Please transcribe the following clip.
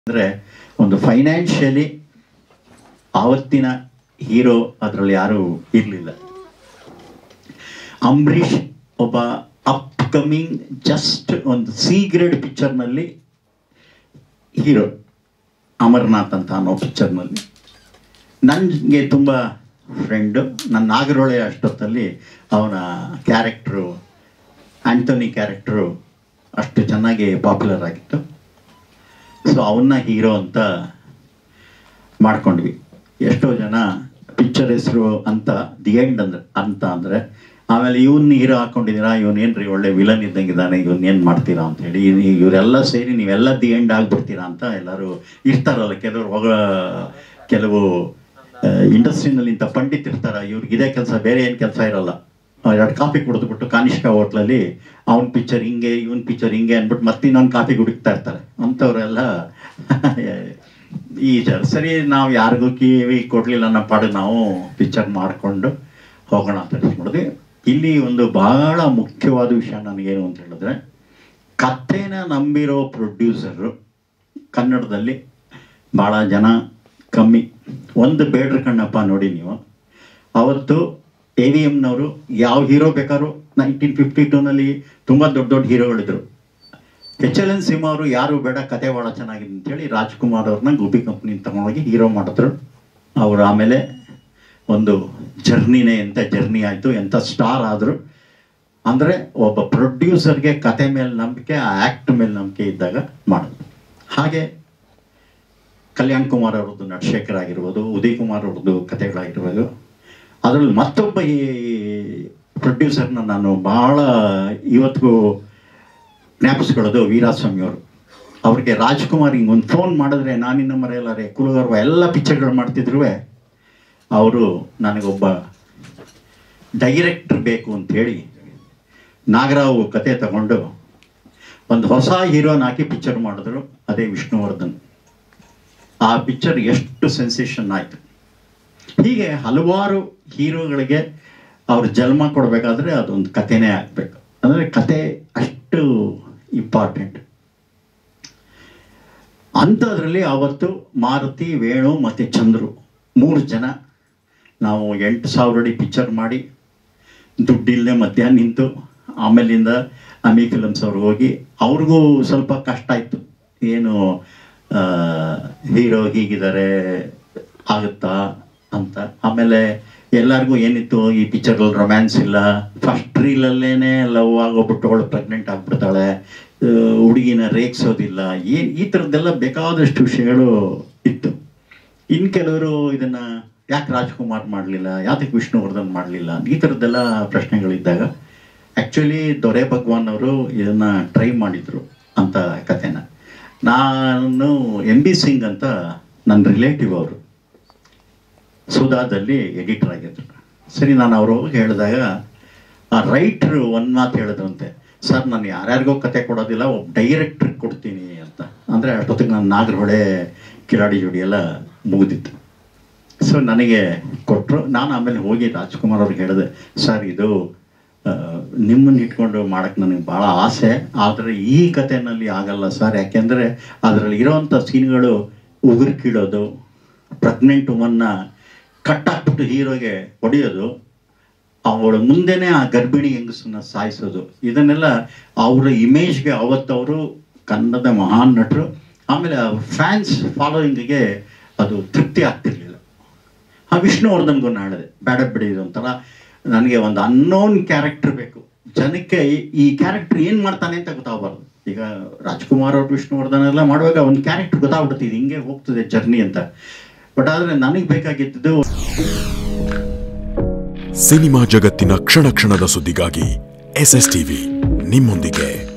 ಅಂದರೆ ಒಂದು ಫೈನಾನ್ಷಿಯಲಿ ಆವತ್ತಿನ ಹೀರೋ ಅದರಲ್ಲಿ ಯಾರೂ ಇರಲಿಲ್ಲ ಅಂಬರೀಷ್ ಒಬ್ಬ ಅಪ್ಕಮಿಂಗ್ ಜಸ್ಟ್ ಒಂದು ಸಿ ಗ್ರೇಡ್ ಪಿಕ್ಚರ್ನಲ್ಲಿ ಹೀರೋ ಅಮರ್ನಾಥ್ ಅಂತ ಅನ್ನೋ ಪಿಕ್ಚರ್ನಲ್ಲಿ ನನಗೆ ತುಂಬ ಫ್ರೆಂಡು ನನ್ನ ನಾಗರೊಳೆ ಅಷ್ಟೊತ್ತಲ್ಲಿ ಅವನ ಕ್ಯಾರೆಕ್ಟ್ರು ಆಂಟೋನಿ ಕ್ಯಾರೆಕ್ಟ್ರು ಅಷ್ಟು ಚೆನ್ನಾಗಿ ಪಾಪ್ಯುಲರ್ ಆಗಿತ್ತು ಸೊ ಅವನ್ನ ಹೀರೋ ಅಂತ ಮಾಡ್ಕೊಂಡ್ವಿ ಎಷ್ಟೋ ಜನ ಪಿಕ್ಚರ್ ಹೆಸರು ಅಂತ ದಿ ಎಂಡ್ ಅಂದ್ರೆ ಅಂತ ಅಂದರೆ ಆಮೇಲೆ ಇವನ್ನ ಹೀರೋ ಹಾಕೊಂಡಿದ್ದೀರಾ ಇವನೇನ್ರಿ ಒಳ್ಳೆ ವಿಲನ್ ಇದ್ದಂಗಿದ್ದಾನೆ ಇವನ್ ಏನು ಮಾಡ್ತೀರಾ ಅಂತ ಹೇಳಿ ಇವ್- ಇವರೆಲ್ಲ ಸೇರಿ ನೀವೆಲ್ಲ ದಿ ಎಂಡ್ ಆಗ್ಬಿಡ್ತೀರಾ ಅಂತ ಎಲ್ಲರೂ ಇರ್ತಾರಲ್ಲ ಕೆಲವರು ಹೋಗ ಕೆಲವು ಇಂಡಸ್ಟ್ರಿನಲ್ಲಿ ಇಂಥ ಪಂಡಿತ್ ಇರ್ತಾರ ಇವ್ರಿಗೆ ಇದೇ ಕೆಲಸ ಬೇರೆ ಏನು ಕೆಲಸ ಇರಲ್ಲ ಎರಡು ಕಾಫಿ ಕುಡಿದ್ಬಿಟ್ಟು ಕಾನಿಷ್ಕ ಹೋಟ್ಲಲ್ಲಿ ಅವನ ಪಿಕ್ಚರ್ ಹಿಂಗೆ ಇವನ್ ಪಿಕ್ಚರ್ ಹಿಂಗೆ ಅಂದ್ಬಿಟ್ಟು ಮತ್ತೆ ಇನ್ನೊಂದು ಕಾಫಿ ಕುಡಿಕ್ತಾ ಇರ್ತಾರೆ ಅಂಥವ್ರೆಲ್ಲ ಈ ಜ- ಸರಿ ನಾವು ಯಾರಿಗೂ ಕಿವಿ ಕೊಡ್ಲಿಲ್ಲ ನಮ್ಮ ಪಾಡಿಗೆ ನಾವು ಪಿಕ್ಚರ್ ಮಾಡಿಕೊಂಡು ಹೋಗೋಣ ಅಂತ ಹೇಳಿದ್ವಿ ಇಲ್ಲಿ ಒಂದು ಬಹಳ ಮುಖ್ಯವಾದ ವಿಷಯ ನನಗೇನು ಅಂತ ಹೇಳಿದ್ರೆ ಕಥೆನ ನಂಬಿರೋ ಪ್ರೊಡ್ಯೂಸರು ಕನ್ನಡದಲ್ಲಿ ಭಾಳ ಜನ ಕಮ್ಮಿ ಒಂದು ಬೇಡ್ರ ಕಣ್ಣಪ್ಪ ನೋಡಿ ನೀವು ಅವತ್ತು ಎ ವಿ ಎಮ್ನವರು ಯಾವ ಹೀರೋ ಬೇಕಾದ್ರೂ ನೈನ್ಟೀನ್ ಫಿಫ್ಟಿ ಟೂನಲ್ಲಿ ತುಂಬ ದೊಡ್ಡ ದೊಡ್ಡ ಹೀರೋಗಳಿದ್ರು ಎಚ್ ಎಲ್ ಎನ್ ಸಿಂಹ ಅವರು ಯಾರು ಬೇಡ ಕತೆ ಭಾಳ ಚೆನ್ನಾಗಿದೆ ಅಂತೇಳಿ ರಾಜ್ಕುಮಾರ್ ಅವ್ರನ್ನ ಗೋಪಿ ಕಂಪ್ನಿ ತಗೊಂಡೋಗಿ ಹೀರೋ ಮಾಡಿದ್ರು ಅವರು ಆಮೇಲೆ ಒಂದು ಜರ್ನಿನೇ ಎಂಥ ಜರ್ನಿ ಆಯಿತು ಎಂಥ ಸ್ಟಾರ್ ಆದರು ಅಂದರೆ ಒಬ್ಬ ಪ್ರೊಡ್ಯೂಸರ್ಗೆ ಕತೆ ಮೇಲೆ ನಂಬಿಕೆ ಆ ಆ್ಯಕ್ಟ್ ಮೇಲೆ ನಂಬಿಕೆ ಇದ್ದಾಗ ಮಾಡಿದ್ರು ಹಾಗೆ ಕಲ್ಯಾಣ್ ಕುಮಾರ್ ಅವ್ರದ್ದು ನಟಶೇಖರ್ ಆಗಿರ್ಬೋದು ಉದಯ್ ಕುಮಾರ್ ಅವ್ರದ್ದು ಕತೆಗಳಾಗಿರ್ಬೋದು ಅದರಲ್ಲಿ ಮತ್ತೊಬ್ಬ ಈ ಪ್ರೊಡ್ಯೂಸರ್ನ ನಾನು ಭಾಳ ಇವತ್ತಿಗೂ ಜ್ಞಾಪಿಸ್ಕೊಳ್ಳೋದು ವೀರಾಸ್ವಾಮಿ ಅವರು ಅವ್ರಿಗೆ ರಾಜ್ಕುಮಾರ್ ಹಿಂಗೆ ಒಂದು ಫೋನ್ ಮಾಡಿದ್ರೆ ನಾನಿನ್ನ ಮರೆಯಲಾರೆ ಕುಲಗರ್ವ ಎಲ್ಲ ಪಿಕ್ಚರ್ಗಳು ಮಾಡ್ತಿದ್ರು ಅವರು ನನಗೊಬ್ಬ ಡೈರೆಕ್ಟರ್ ಬೇಕು ಅಂತ ಹೇಳಿ ನಾಗರಾವ್ ಕತೆ ತಗೊಂಡು ಒಂದು ಹೊಸ ಹೀರೋನ ಹಾಕಿ ಪಿಕ್ಚರ್ ಮಾಡಿದ್ರು ಅದೇ ವಿಷ್ಣುವರ್ಧನ್ ಆ ಪಿಕ್ಚರ್ ಎಷ್ಟು ಸೆನ್ಸೇಷನ್ ಆಯಿತು ಹೀಗೆ ಹಲವಾರು ಹೀರೋಗಳಿಗೆ ಅವ್ರ ಜನ್ಮ ಕೊಡಬೇಕಾದ್ರೆ ಅದೊಂದು ಕಥೆನೇ ಆಗಬೇಕು ಅಂದರೆ ಕತೆ ಅಷ್ಟು ಇಂಪಾರ್ಟೆಂಟ್ ಅಂಥದ್ರಲ್ಲಿ ಅವತ್ತು ಮಾರುತಿ ವೇಣು ಮತ್ತು ಚಂದ್ರು ಮೂರು ಜನ ನಾವು ಎಂಟು ಸಾವಿರ ಅಡಿ ಪಿಕ್ಚರ್ ಮಾಡಿ ದುಡ್ಡಿಲ್ಲದೆ ಮಧ್ಯಾಹ್ನ ನಿಂತು ಆಮೇಲಿಂದ ಅಮಿ ಫಿಲಮ್ಸ್ ಅವ್ರಿಗೆ ಹೋಗಿ ಅವ್ರಿಗೂ ಸ್ವಲ್ಪ ಕಷ್ಟ ಇತ್ತು ಏನು ಹೀರೋ ಹೀಗಿದ್ದಾರೆ ಆಗುತ್ತಾ ಅಂತ ಆಮೇಲೆ ಎಲ್ಲರಿಗೂ ಏನಿತ್ತು ಈ ಪಿಕ್ಚರ್ಗಳಲ್ಲಿ ರೊಮ್ಯಾನ್ಸ್ ಇಲ್ಲ ಫಸ್ಟ್ ರೀಲಲ್ಲೇನೆ ಲವ್ ಆಗೋಗ್ಬಿಟ್ಟು ಅವಳು ಪ್ರೆಗ್ನೆಂಟ್ ಆಗ್ಬಿಡ್ತಾಳೆ ಆ, ಹುಡುಗಿನ ರೇಗ್ಸೋದಿಲ್ಲ ಏನು ಈ ಥರದ್ದೆಲ್ಲ ಬೇಕಾದಷ್ಟು ವಿಷಯಗಳು ಇತ್ತು ಇನ್ನು ಕೆಲವರು ಇದನ್ನ ಯಾಕೆ ರಾಜ್ಕುಮಾರ್ ಮಾಡಲಿಲ್ಲ ಯಾತಕ್ಕೆ ವಿಷ್ಣುವರ್ಧನ್ ಮಾಡಲಿಲ್ಲ ಈ ಥರದ್ದೆಲ್ಲ ಪ್ರಶ್ನೆಗಳಿದ್ದಾಗ ಆ್ಯಕ್ಚುಲಿ ದೊರೆ ಭಗವಾನ್ ಅವರು ಇದನ್ನ ಟ್ರೈ ಮಾಡಿದ್ರು ಅಂತ ಕಥೆನ ನಾನು ಎಂ ಬಿ ಸಿಂಗ್ ಅಂತ ನನ್ನ ರಿಲೇಟಿವ್ ಅವರು ಸುಧಾದಲ್ಲಿ ಎಡಿಟರ್ ಆಗಿದ್ರು ಸರಿ ನಾನು ಅವರು ಹೇಳಿದಾಗ ಆ ರೈಟ್ರು ಒಂದು ಮಾತು ಹೇಳಿದ್ರಂತೆ ಸರ್ ನಾನು ಯಾರ್ಯಾರಿಗೋ ಕತೆ ಕೊಡೋದಿಲ್ಲ ಒಬ್ಬ ಡೈರೆಕ್ಟ್ರಿಗೆ ಕೊಡ್ತೀನಿ ಅಂತ ಅಂದರೆ ಅಷ್ಟೊತ್ತಿಗೆ ನಾನು ನಾಗರಹೊಳೆ ಕಿಲಾಡಿ ಜೋಡಿ ಎಲ್ಲ ಮುಗಿದಿತ್ತು ಸೊ ನನಗೆ ಕೊಟ್ಟರು ನಾನು ಆಮೇಲೆ ಹೋಗಿ ರಾಜ್ಕುಮಾರ್ ಅವ್ರಿಗೆ ಹೇಳಿದೆ ಸರ್ ಇದು ಆ, ನಿಮ್ಮನ್ನ ಇಟ್ಕೊಂಡು ಮಾಡಕ್ಕೆ ನನಗೆ ಭಾಳ ಆಸೆ ಆದರೆ ಈ ಕಥೆನಲ್ಲಿ ಆಗಲ್ಲ ಸರ್ ಯಾಕೆಂದರೆ ಅದರಲ್ಲಿ ಇರೋವಂಥ ಸೀನ್ಗಳು ಉಗುರು ಕೀಳೋದು ಪ್ರೆಗ್ನೆಂಟ್ ವುಮನ್ನ ಕಟ್ಟಾಕ್ಬಿಟ್ಟು ಹೀರೋಗೆ ಹೊಡೆಯೋದು ಅವಳ ಮುಂದೆನೇ ಆ ಗರ್ಭಿಣಿ ಹೆಂಗಸನ್ನ ಸಾಯಿಸೋದು ಇದನ್ನೆಲ್ಲ ಅವರ ಇಮೇಜ್ಗೆ ಅವತ್ತವರು ಕನ್ನಡದ ಮಹಾನ್ ನಟರು ಆಮೇಲೆ ಫ್ಯಾನ್ಸ್ ಫಾಲೋಯಿಂಗಿಗೆ ಅದು ತೃಪ್ತಿ ಆಗ್ತಿರ್ಲಿಲ್ಲ ಆ ವಿಷ್ಣುವರ್ಧನ್ಗೂ ನಾನು ಹೇಳಿದೆ ಬೇಡ ಬಿಡಿ ಇದು ಒಂಥರ ನನಗೆ ಒಂದು ಅನ್ನೋನ್ ಕ್ಯಾರೆಕ್ಟರ್ ಬೇಕು ಜನಕ್ಕೆ ಈ- ಈ ಕ್ಯಾರೆಕ್ಟರ್ ಏನು ಮಾಡ್ತಾನೆ ಅಂತ ಗೊತ್ತಾಗಬಾರ್ದು ಈಗ ರಾಜ್ಕುಮಾರ್ ಅವ್ರು ವಿಷ್ಣುವರ್ಧನ್ ಎಲ್ಲ ಮಾಡುವಾಗ ಒಂದು ಕ್ಯಾರೆಕ್ಟರ್ ಗೊತ್ತಾಗ್ಬಿಡುತ್ತೆ ಇದು ಹಿಂಗೆ ಹೋಗ್ತದೆ ಜರ್ನಿ ಅಂತ ಬಟ್ ಆದರೆ ನನಗೆ ಬೇಕಾಗಿದ್ದು ಸಿನಿಮಾ ಜಗತ್ತಿನ ಕ್ಷಣ ಕ್ಷಣದ ಸುದ್ದಿಗಾಗಿ ಎಸ್ ಎಸ್ ಟಿವಿ ನಿಮ್ಮೊಂದಿಗೆ